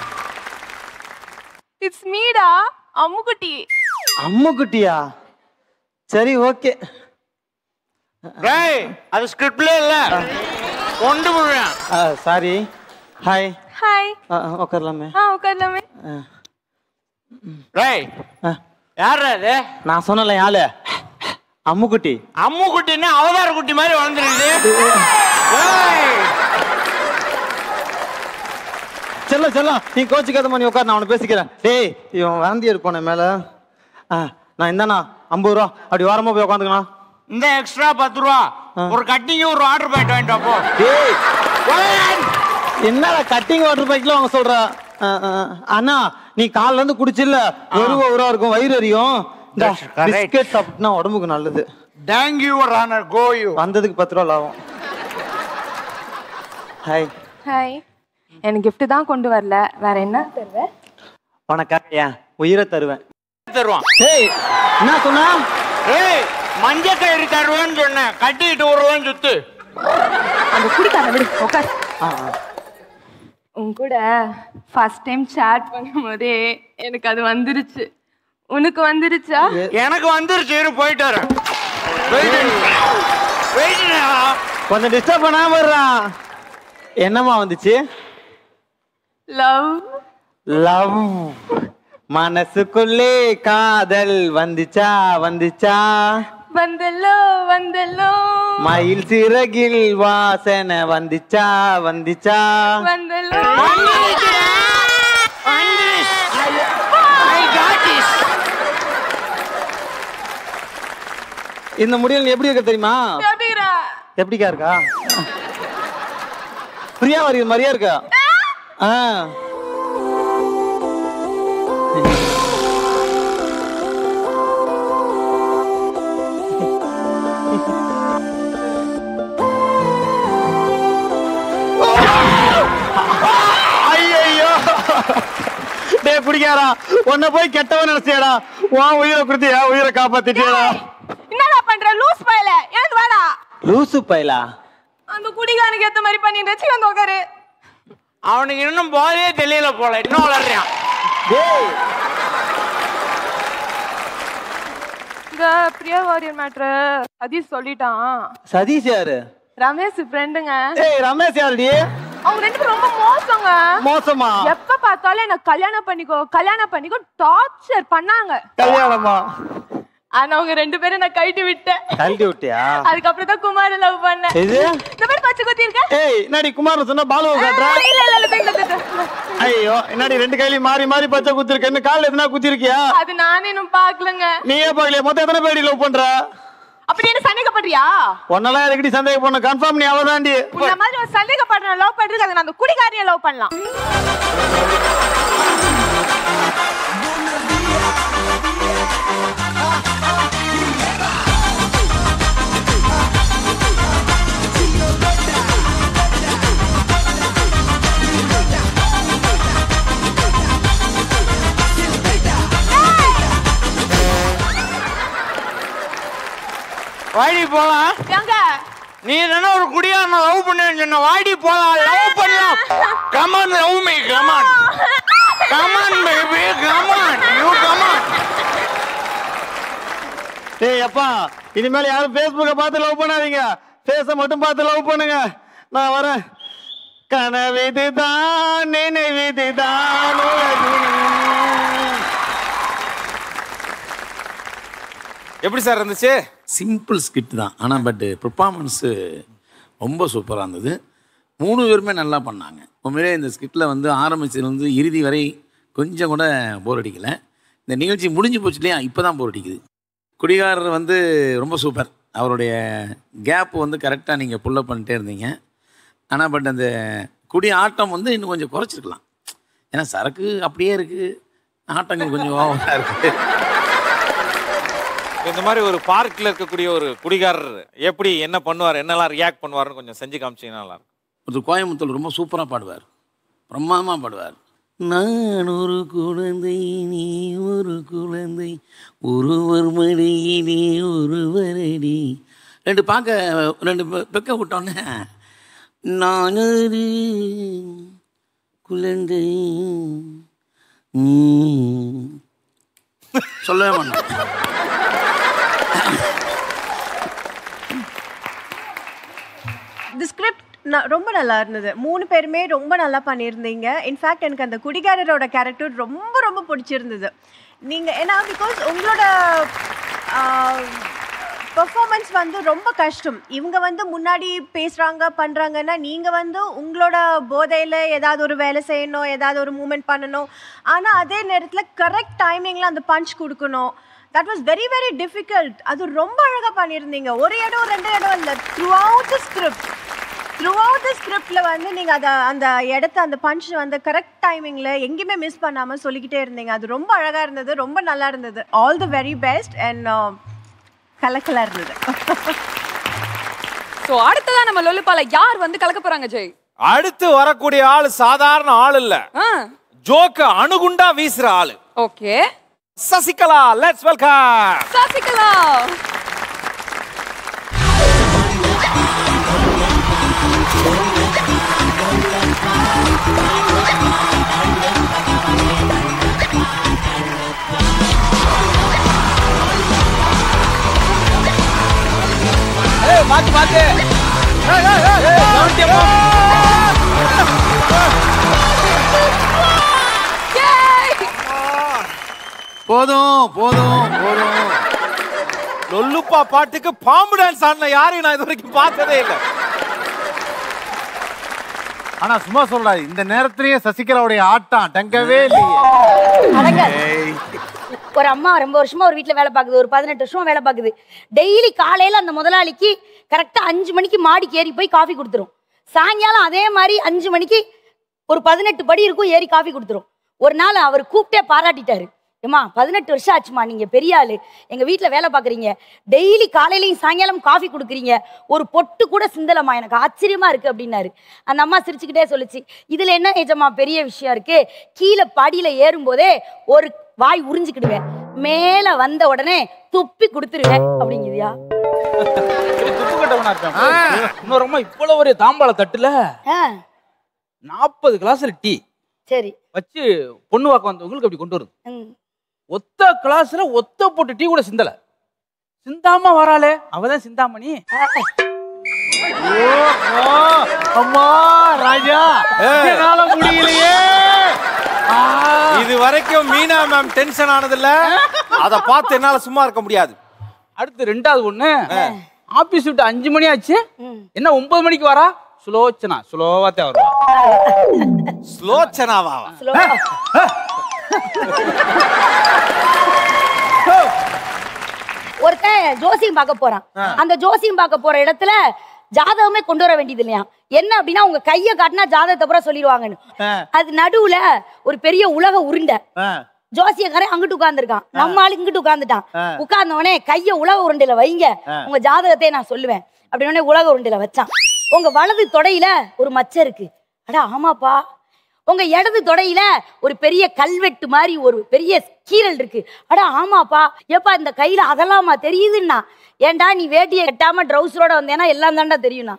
இட்ஸ் மீடா அம்முக்குட்டி அம்முக்குட்டியா சரி ஓகே டேய் அது ஸ்கிரிப்ட்ல இல்ல கொண்டு போடுறேன் சாரி ஹாய் ஹாய் உட்காரலாமே ஆ உட்காரலாமே டேய் யார் அது நான் சொன்னல யாழு அம்முக்குட்டி அம்மு குட்டின்னா அவதார குட்டி மாதிரி வளர்ந்துருக்குது டேய் செல்ல செல்லம் நீ கோச்சிக்காத நீ உட்கார் நான் அவனை பேசிக்கிறேன் டேய் இவன் வாந்தி எடுப்பானே மேல ஆ, நான் இந்தாண்ணா ஐம்பது ரூபா அப்படி வாரமா போய் உட்காந்துக்கணும் இந்த எக்ஸ்ட்ரா பத்து ரூபா ஒரு கட்டிங் ஒரு வாட்டர் பாயிண்ட் வாங்கிட்டு வா, போ டேய் என்னடா கட்டிங் வாட்டர் பைக்ல அவங்க சொல்ற ஆ, ஆ, அண்ணா நீ கால்ல இருந்து குடிச்சில்ல வெறுவ ஊரா இருக்கும் வயிறு எரியும் இந்த That's correct. பிஸ்கெட் சாப்பிட்டுனா உடம்புக்கு நல்லது டேங்க் யுவர் ஆனர் கோ யூ வந்ததுக்கு பத்து ரூபா லாபம் ஹாய் ஹாய் எனக்கு gift தான் கொண்டு வரல வேற என்ன தருவ உனக்காக ஏன் உயிரை தருவேன் தருவான் ஏய் என்ன சொன்னா ஏய் மஞ்ச கயிறு தருவேன்னு சொன்னேன் கட்டிட்டு வருவேன்னு சுத்து அந்த குடிக்கார விடு உட்கார் உன் கூட ஃபர்ஸ்ட் டைம் chat பண்ணும்போதே எனக்கு அது வந்துருச்சு உனக்கு வந்துருச்சா எனக்கு வந்துருச்சு இரு போயிட்டு வரேன் வெயிட் கொஞ்சம் டிஸ்டர்ப் பண்ணாம இருடா. என்னம்மா வந்துச்சு லவ் லவ் மனசுக்குள்ளே காதல் வந்துச்சா வந்துச்சா வந்தல்லோ வந்தல்லோ மயில் சிறகில் வாசனை வந்துச்சா வந்துச்சா வந்தல்லோ இந்த முடியல் நீ எப்படி இருக்க தெரியுமா எப்படிடா எப்படிக்கா இருக்கா பிரியா வரி மாதிரியா இருக்கா ஆ ஐயோ டேய் பிடிக்காரா உன்னை போய் கெட்டவன் நினைச்சியாடா உன் உயிரை கொடுத்து என் உயிரை காப்பாத்திட்டியாடா என்னடா பண்ற லூஸ் பயல எனக்கு வேடா லூசு பையலா அந்த குடிகாரனுக்கு ஏத்த மாதிரி பண்ணி ரசி வந்து உட்காரு அவனுக்கு இன்னும் போதே தெரியல போல இன்னும் வளர்றான் இந்த பிரியா வாரியர் மேட்ரு சதீஷ் சொல்லிட்டான் சதீஷ் யாரு ரமேஷ் ஃப்ரெண்டுங்க ஏய் ரமேஷ் யாருடி அவங்க ரெண்டு பேரும் ரொம்ப மோசங்க மோசமா எப்ப பார்த்தாலும் என்ன கல்யாணம் பண்ணிக்கோ கல்யாணம் பண்ணிக்கோ டார்ச்சர் பண்ணாங்க கல்யாணமா ஆனா அவங்க ரெண்டு பேரும் நான் கைட்டு விட்டேன் கழட்டி விட்டியா அதுக்கப்புறம் தான் குமார லவ் பண்ணேன் எது? இந்த மாதிரி பச்சை குத்தி இருக்க ஏய் என்னடி குமார் சொன்னா பாலுவை காட்டுற இல்ல இல்ல இல்ல இந்த, இந்த, இந்த. ஐயோ என்னடி ரெண்டு கையிலயும் மாறி மாறி பச்சை குத்திருக்க இன்னும் கால்ல எதுனா குத்திருக்கியா அது நானே இன்னும் பாக்கலங்க நீயே பாக்கலையா மொத்தம் எத்தனை பேடி லவ் பண்ற அப்படி என்ன சந்தேகப்படுறியா உன்னெல்லாம் எதுக்கடி சந்தேகம் பண்ண கன்ஃபார்ம் நீ அவதாண்டி இந்த மாதிரி ஒரு சந்தேகப்படுற லவ் பண்றது அதை நான் அந்த குடிகாரியை லவ் பண்ணலாம் வாடி போலாம் ஏங்க நீ தானே ஒரு குடியாரனை லவ் பண்ணுவேன்னு சொன்ன வாடி போலாம் லவ் பண்ணலாம் come on love me come on Come on, baby, come on. You come on. டேய் அப்பா இனிமேல் யாரும் ஃபேஸ்புக்கை பார்த்து லவ் பண்ணாதீங்க ஃபேஸை மட்டும் பார்த்து லவ் பண்ணுங்க நான் வரேன் கனவிதுதான் நினைவிதுதான் எப்படி சார் இருந்துச்சு சிம்பிள் ஸ்கிட் தான் ஆனால் பட் பெர்ஃபார்மன்ஸு ரொம்ப சூப்பராக இருந்தது மூணு பேருமே நல்லா பண்ணாங்க உண்மையிலே இந்த ஸ்கிட்டில் வந்து ஆரம்பிச்சதுலேருந்து இறுதி வரை கொஞ்சம் கூட போர் அடிக்கலை இந்த நிகழ்ச்சி முடிஞ்சு போச்சு இல்லையா இப்போ தான் போர் அடிக்குது குடிகாரர் வந்து ரொம்ப சூப்பர் அவருடைய கேப் வந்து கரெக்டாக நீங்கள் புல்லப் பண்ணிட்டே இருந்தீங்க ஆனால் பட் அந்த குடி ஆட்டம் வந்து இன்னும் கொஞ்சம் குறைச்சிருக்கலாம் ஏன்னா சரக்கு அப்படியே இருக்குது ஆட்டங்கள் கொஞ்சம் ஓவராக இருக்குது இந்த மாதிரி ஒரு பார்க்ல இருக்கக்கூடிய ஒரு குடிகாரர் எப்படி என்ன பண்ணுவார் என்னெல்லாம் ரியாக்ட் பண்ணுவாருன்னு கொஞ்சம் செஞ்சு காமிச்சீங்கன்னா நல்லா இருக்கும் ஒருத்தர் கோயம்புத்தூர் ரொம்ப சூப்பராக பாடுவார் பிரமாதமாக பாடுவார் நான் ஒரு குழந்தை நீ ஒரு குழந்தை ஒருவர் மடியிலே ஒருவரடி ரெண்டு பார்க்க ரெண்டு பெ- பெக்க விட்டோன்னே நான் ஒரு குழந்தை நீ சொல்லவே மாட்டேன் தி ஸ்கிரிப்ட் ரொம்ப நல்லா இருந்தது மூணு பேருமே ரொம்ப நல்லா பண்ணியிருந்தீங்க இன்ஃபேக்ட் எனக்கு அந்த குடிகாரரோட கேரக்டர் ரொம்ப ரொம்ப பிடிச்சிருந்தது நீங்கள் ஏன்னா பிகாஸ் உங்களோட பெர்ஃபார்மன்ஸ் வந்து ரொம்ப கஷ்டம் இவங்க வந்து முன்னாடி பேசுகிறாங்க பண்ணுறாங்கன்னா நீங்கள் வந்து உங்களோட போதையில் ஏதாவது ஒரு வேலை செய்யணும் ஏதாவது ஒரு மூமெண்ட் பண்ணணும் ஆனால் அதே நேரத்தில் கரெக்ட் டைமிங்கில் அந்த பஞ்ச் கொடுக்கணும் that was very very difficult அது ரொம்ப அழகாக பண்ணியிருந்தீங்க ஒரு இடம் ரெண்டு இடம் இல்லை throughout the script throughout the ஸ்கிரிப்டில் வந்து நீங்கள் அதை அந்த இடத்த அந்த பஞ்ச் வந்து கரெக்ட் டைமிங்கில் எங்கேயுமே மிஸ் பண்ணாமல் சொல்லிக்கிட்டே இருந்தீங்க அது ரொம்ப அழகாக இருந்தது ரொம்ப நல்லா இருந்தது all the very best and கலக்கலாக இருந்தது சோ அடுத்ததா நம்ம லொல்லுப்பால யார் வந்து கலக்க போறாங்க ஜெய் அடுத்து வரக்கூடிய ஆள் சாதாரண ஆள் இல்ல ஜோக்க அணுகுண்டா வீசுற ஆளு okay Sasikala let's welcome Sasikala ஏய் மாத்து மாத்து ஏய் ஏய் ஏய் கவனிச்சியம்மா போதும் போதும் போதும் லொல்லுப்பா பாட்டுக்கு பாம்பு டான்ஸ் ஆடின யாரையும் நான் இது வரைக்கும் பார்த்ததே இல்லை ஆனா சும்மா சொல்றாரு இந்த நேரத்திலேயே சசிகலாவுடைய ஆட்டம் டங்கவே இல்லையே அடங்காது. ஏய். ஒரு அம்மா ரொம்ப வருஷமா ஒரு வீட்ல வேலை பார்க்குது ஒரு பதினெட்டு வருஷமா வேலை பார்க்குது டெய்லி காலையில அந்த முதலாளிக்கு கரெக்டா அஞ்சு மணிக்கு மாடிக்கு ஏறி போய் காஃபி கொடுத்துரும் சாயங்காலம் அதே மாதிரி அஞ்சு மணிக்கு ஒரு பதினெட்டு படி இருக்கும் ஏறி காஃபி கொடுத்துரும் ஒரு நாள் அவர் கூப்பிட்டே பாராட்டிட்டாரு ஏம்மா பதினெட்டு வருஷம் ஆச்சுமா நீங்க பெரிய ஆளு எங்க வீட்ல வேலை பார்க்குறீங்க டெய்லி காலையிலையும் சாயங்காலம் காஃபி கொடுக்குறீங்க ஒரு பொட்டு கூட சிந்தலம்மா எனக்கு ஆச்சரியமா இருக்கு அப்படின்னாரு அந்த அம்மா சிரிச்சுக்கிட்டே சொல்லுச்சு இதுல என்ன ஏஜம்மா பெரிய விஷயம் இருக்கு கீழே படியில ஏறும்போதே ஒரு வாய் உறிஞ்சுக்கிடுவேன் மேல வந்த உடனே துப்பி கொடுத்துருவேன் அப்படிங்குதியா துப்பு கட்டவனா இருக்கான் இன்னொரு அம்மா இவ்வளவு ஒரு தாம்பாள தட்டுல நாற்பது கிளாஸ்ல டீ சரி வச்சு பொண்ணு வாக்க வந்தவங்களுக்கு அப்படி கொண்டு வருது ம். ஒத்த கிளாஸ்ல ஒத்த போட்டு டீ கூட சிந்தல சிந்தாம வராளே அவதான் சிந்தாமணி அம்மா ராஜா என்னால முடியலையே இது வரைக்கும் மீனா மேம் டென்ஷன் ஆனதில்ல அத பார்த்து என்னால சும்மா இருக்க முடியாது அடுத்து ரெண்டாவது ஒண்ணு ஆபீஸ் விட்டு அஞ்சு மணி ஆச்சு என்ன ஒன்பது மணிக்கு வரா சுலோச்சனா சுலோவா தான் வருவா ஸ்லோச்சனாவா ஒருத்தன் ஜோசியம் பார்க்க போறான் அந்த ஜோசியம் பார்க்க போற இடத்துல ஜாதகமே கொண்டு வர வேண்டியது இல்லையா என்ன அப்படின்னா உங்க கைய காட்டினா ஜாதகத்தை பூரா சொல்லிடுவாங்கன்னு அது நடுவுல ஒரு பெரிய உலக உருண்டை ஜோசியக்காரன் அங்கிட்டு உட்கார்ந்துருக்கான் நம்ம ஆளு இங்கிட்டு உட்கார்ந்துட்டான் உட்கார்ந்த உடனே கைய உலக உருண்டையில வைங்க உங்க ஜாதகத்தை நான் சொல்லுவேன் அப்படின்னு உடனே உலக உருண்டையில வச்சான் உங்க வலது தொடையில ஒரு மச்சம் இருக்கு அட ஆமாப்பா உங்க இடது தொடையில ஒரு பெரிய கல்வெட்டு மாதிரி ஒரு பெரிய கீரல் இருக்கு அட ஆமாப்பா ஏப்பா இந்த கையில அதெல்லாமா தெரியுதுன்னா ஏன்டா நீ வேட்டியை கட்டாம ட்ரௌசரோட வந்தேன்னா எல்லாம் தான்டா தெரியும்னா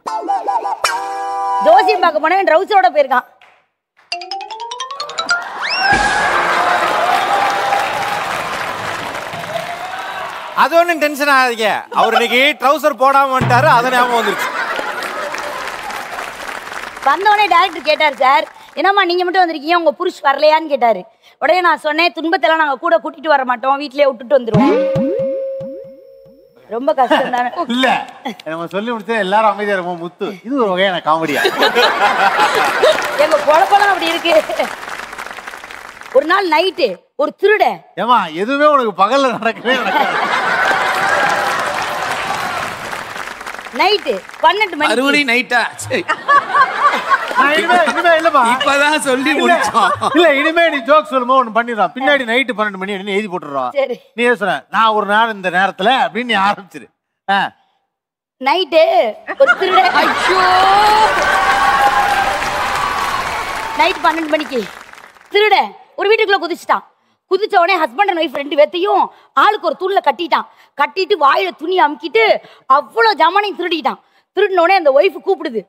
ஜோசியம் பார்க்க போனவன் ட்ரௌசரோட போயிருக்கான் அது ஒண்ணும் டென்ஷன் ஆகாதீங்க அவர் இன்னைக்கு ட்ரௌசர் போடாம வந்துட்டாரு அது ஞாபகம் வந்துருச்சு வந்தோடனே டேரக்டர் கேட்டார் சார் என்னம்மா நீங்க மட்டும் வந்திருக்கீங்க உங்க புருஷ் வரலையான்னு கேட்டாரு உடனே நான் சொன்னேன் துன்பத்தெல்லாம் நாங்க கூட கூட்டிட்டு வர மாட்டோம் வீட்லயே விட்டுட்டு வந்துருவோம் ரொம்ப கஷ்டம் தானே இல்ல நம்ம சொல்லி முடிச்சா எல்லாரும் அமைதியா இருப்போம் முத்து இது ஒரு வகையான காமெடியா எங்க பொழப்பெல்லாம் அப்படி இருக்கு ஒரு நாள் நைட்டு ஒரு திருட ஏமா எதுவுமே உனக்கு பகல்ல நடக்கவே நடக்காது நைட்டு பன்னெண்டு மணி மறுபடியும் நைட்டா சரி நான் இனிமே இனிமே இல்லப்பா இப்பதான் சொல்லி இல்ல, முடிச்சோம் இல்ல இனிமே நீ ஜோக் சொல்லுமோ ஒண்ணு பண்ணிடுறான் பின்னாடி நைட்டு பன்னெண்டு மணி அப்படின்னு எழுதி போட்டுடுறான் சரி. நீ என்ன சொன்ன நான் ஒரு நாள் இந்த நேரத்துல அப்படின்னு நீ ஆரம்பிச்சிரு ஆ. நைட்டு ஒரு திருட ஐயோ நைட் பன்னெண்டு மணிக்கு திருட ஒரு வீட்டுக்குள்ள குதிச்சிட்டான் குதிச்ச உடனே ஹஸ்பண்ட் அண்ட் ஒய்ஃப் ரெண்டு பேத்தையும் ஆளுக்கு ஒரு தூண்ல கட்டிட்டான் கட்டிட்டு வாயில துணி அமுக்கிட்டு அவ்வளவு ஜாமானையும் திருடிட்டான் திருடின உடனே அந்த ஒய்ஃப் கூப்பிடுது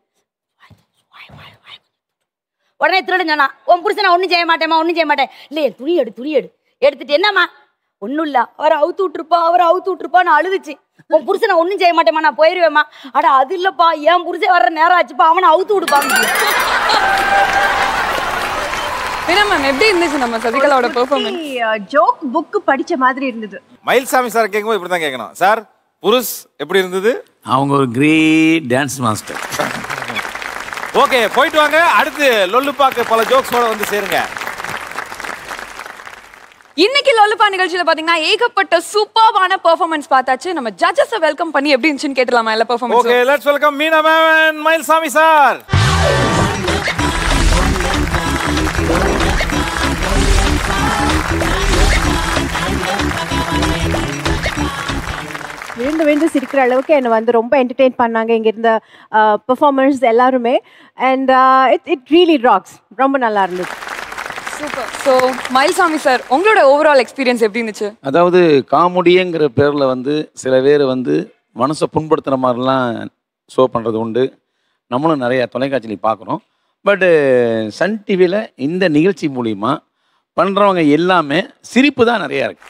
உடனே திருடன் சொன்னான் உன் புருஷன் நான் ஒன்றும் செய்ய மாட்டேம்மா ஒன்றும் செய்ய மாட்டேன் இல்லை என் துணி எடு துணி எடு எடுத்துட்டு என்னம்மா ஒன்றும் இல்லை அவரை அவுத்து விட்டுருப்பா அவரை அவுத்து விட்டுருப்பான்னு அழுதுச்சு உன் புருஷனை ஒன்றும் செய்ய மாட்டேம்மா நான் போயிருவேம்மா அட அது இல்லைப்பா என் புருஷன் வர்ற நேரம் ஆச்சுப்பா அவனை அவுத்து விடுப்பாங்க மீனா மேம் எப்படி இருந்துச்சு நம்ம சசிகலாவோட பெர்ஃபார்மன்ஸ் ஜோக் புக்கு படிச்ச மாதிரி இருந்தது மயில்சாமி சார் கேட்கும்போது இப்படி தான் கேட்கணும் சார் புருஷ் எப்படி இருந்தது அவங்க ஒரு கிரேட் டான்ஸ் மாஸ்டர் ஓகே போயிட்டு வாங்க அடுத்து லொல்லுப்பாக்கு பல ஜோக்ஸோட வந்து சேருங்க இன்னைக்கு லொல்லுப்பா நிகழ்ச்சியில பாத்தீங்கன்னா ஏகப்பட்ட சூப்பர்வான பெர்ஃபார்மன்ஸ் பார்த்தாச்சு நம்ம ஜட்ஜஸ வெல்கம் பண்ணி எப்படி இருந்துச்சுன்னு கேட்டலாமா எல்லா performance okay let's welcome Meena ma'am and Mayilsamy sir விழுந்து விழுந்து சிரிக்கிற அளவுக்கு என்னை வந்து ரொம்ப என்டர்டெயின் பண்ணாங்க இங்க இருந்த பெர்ஃபார்மன்ஸ் எல்லாருமே and it it really rocks ரொம்ப நல்லா இருந்தது சூப்பர் ஸோ மயில்சாமி சார் உங்களோட ஓவரால் எக்ஸ்பீரியன்ஸ் எப்படி இருந்துச்சு அதாவது காமெடிங்கிற பேரில் வந்து சில பேர் வந்து மனசை புண்படுத்துகிற மாதிரிலாம் ஷோ பண்ணுறது உண்டு நம்மளும் நிறைய தொலைக்காட்சியில் பார்க்குறோம் பட்டு சன் டிவியில் இந்த நிகழ்ச்சி மூலிமா பண்ணுறவங்க எல்லாமே சிரிப்பு தான் நிறையா இருக்கு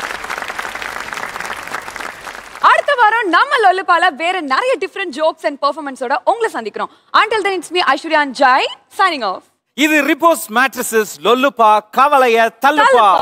அடுத்த வாரம் நம்ம லொல்லுப்பால வேற நிறைய டிஃப்ரெண்ட் ஜோக்ஸ் அண்ட் பெர்ஃபார்மன்ஸோட உங்களை சந்திக்கிறோம் ஆண்டில் then it's me Aishwarya Joy signing off இது ரிப்போஸ் மேட்ரஸஸ் லொல்லுப்பா கவலைய தள்ளுப்பா